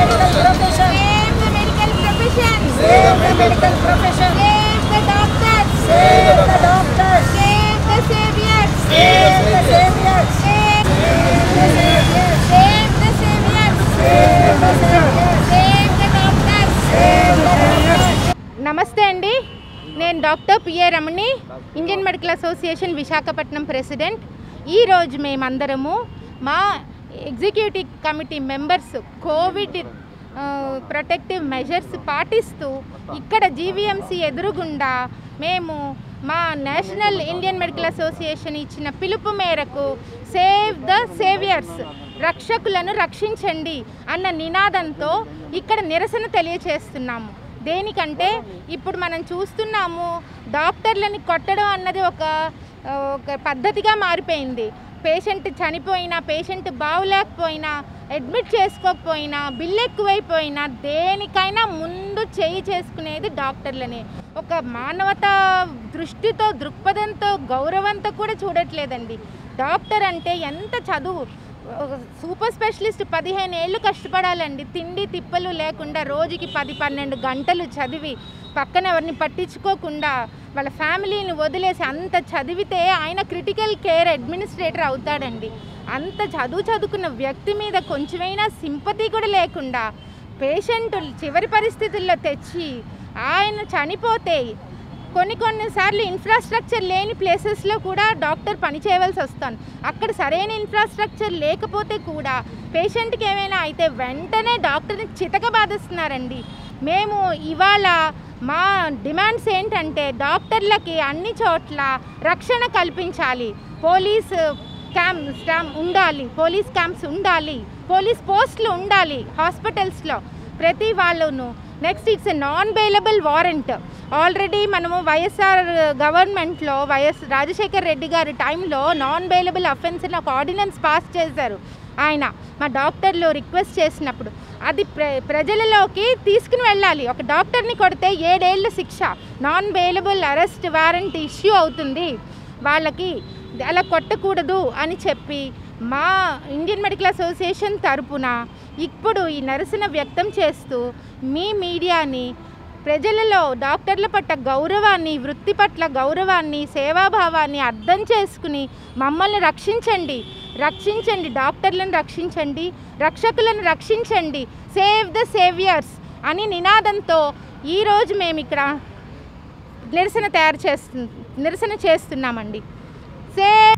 Save the medical profession. Save the medical profession. Save the doctors. Save the doctors. Save the saviors. Save the saviors. Save the saviors. Save the saviors. Save the saviors. Save the doctors. Save the doctors. నమస్తే అండి నేను doctor P A Ramani Indian medical association Visakhapatnam president ఈరోజు మేమందరము మా executive committee members covid ఆ, protective measures పాటిస్తూ ఇక్కడ GVMC ఎదురుగుండా మేము మా నేషనల్ ఇండియన్ మెడికల్ అసోసియేషన్ ఇచ్చిన పిలుపు మేరకు సేవ్ ద సేవియర్స్ రక్షకులను రక్షించండి అన్న నినాదంతో ఇక్కడ నిరసన తెలియచేస్తున్నాము దేనికంటే ఇప్పుడు మనం చూస్తున్నాము డాక్టర్లని కొట్టడం అన్నది ఒక ఆ, ఒక పద్ధతిగా మారిపోయింది పేషెంట్ చనిపోయినా పేషెంట్ బాగులేకపోయినా అడ్మిట్ చేసుకోకపోయినా బిల్ ఎక్కువైపోయినా దేనికైనా ముందు చేయి చేసుకునేది డాక్టర్లని ఒక మానవతా దృష్టితో దృక్పథంతో గౌరవంతో కూడా చూడట్లేదండి డాక్టర్ అంటే ఎంత చదువు ఒక సూపర్ స్పెషలిస్ట్ పదిహేను ఏళ్ళు కష్టపడాలండి తిండి తిప్పలు లేకుండా రోజుకి పది పన్నెండు గంటలు చదివి పక్కన ఎవరిని పట్టించుకోకుండా వాళ్ళ ఫ్యామిలీని వదిలేసి అంత చదివితే ఆయన క్రిటికల్ కేర్ అడ్మినిస్ట్రేటర్ అవుతాడండి అంత చదువు చదువుకున్న వ్యక్తి మీద కొంచెమైనా సింపతి కూడా లేకుండా పేషెంట్ చివరి పరిస్థితుల్లో తెచ్చి ఆయన చనిపోతే కొన్ని కొన్నిసార్లు ఇన్ఫ్రాస్ట్రక్చర్ లేని ప్లేసెస్లో కూడా డాక్టర్ పని చేయవలసి వస్తాను అక్కడ సరైన ఇన్ఫ్రాస్ట్రక్చర్ లేకపోతే కూడా పేషెంట్కి ఏమైనా అయితే వెంటనే డాక్టర్ని చితక బాధిస్తున్నారండి మేము ఇవాళ మా డిమాండ్స్ ఏంటంటే డాక్టర్లకి అన్ని చోట్ల రక్షణ కల్పించాలి పోలీస్ క్యాంప్ స్టామ్ ఉండాలి పోలీస్ క్యాంప్స్ ఉండాలి పోలీస్ పోస్టులు ఉండాలి హాస్పిటల్స్లో ప్రతి వాళ్ళను next it's a non bailable warrant already మనము వైఎస్ఆర్ గవర్నమెంట్లో వైఎస్ రాజశేఖర్ రెడ్డి గారి టైంలో నాన్ బెయిలబుల్ అఫెన్స్ అని ఒక ఆర్డినెన్స్ పాస్ చేశారు ఆయన మా డాక్టర్లు రిక్వెస్ట్ చేసినప్పుడు అది ప్ర ప్రజలలోకి తీసుకుని వెళ్ళాలి ఒక డాక్టర్ని కొడితే ఏడేళ్ళ శిక్ష non bailable arrest warrant issue అవుతుంది వాళ్ళకి అలా కొట్టకూడదు అని చెప్పి మా ఇండియన్ మెడికల్ అసోసియేషన్ తరపున ఇప్పుడు ఈ నిరసన వ్యక్తం చేస్తూ మీ మీడియాని ప్రజలలో డాక్టర్ల పట్ల గౌరవాన్ని వృత్తి పట్ల గౌరవాన్ని సేవాభావాన్ని అర్థం చేసుకుని మమ్మల్ని రక్షించండి రక్షించండి డాక్టర్లను రక్షించండి రక్షకులను రక్షించండి సేవ్ ద సేవియర్స్ అని నినాదంతో ఈరోజు మేము ఇక్కడ నిరసన తయారు చేస్తు నిరసన చేస్తున్నామండి సేవ్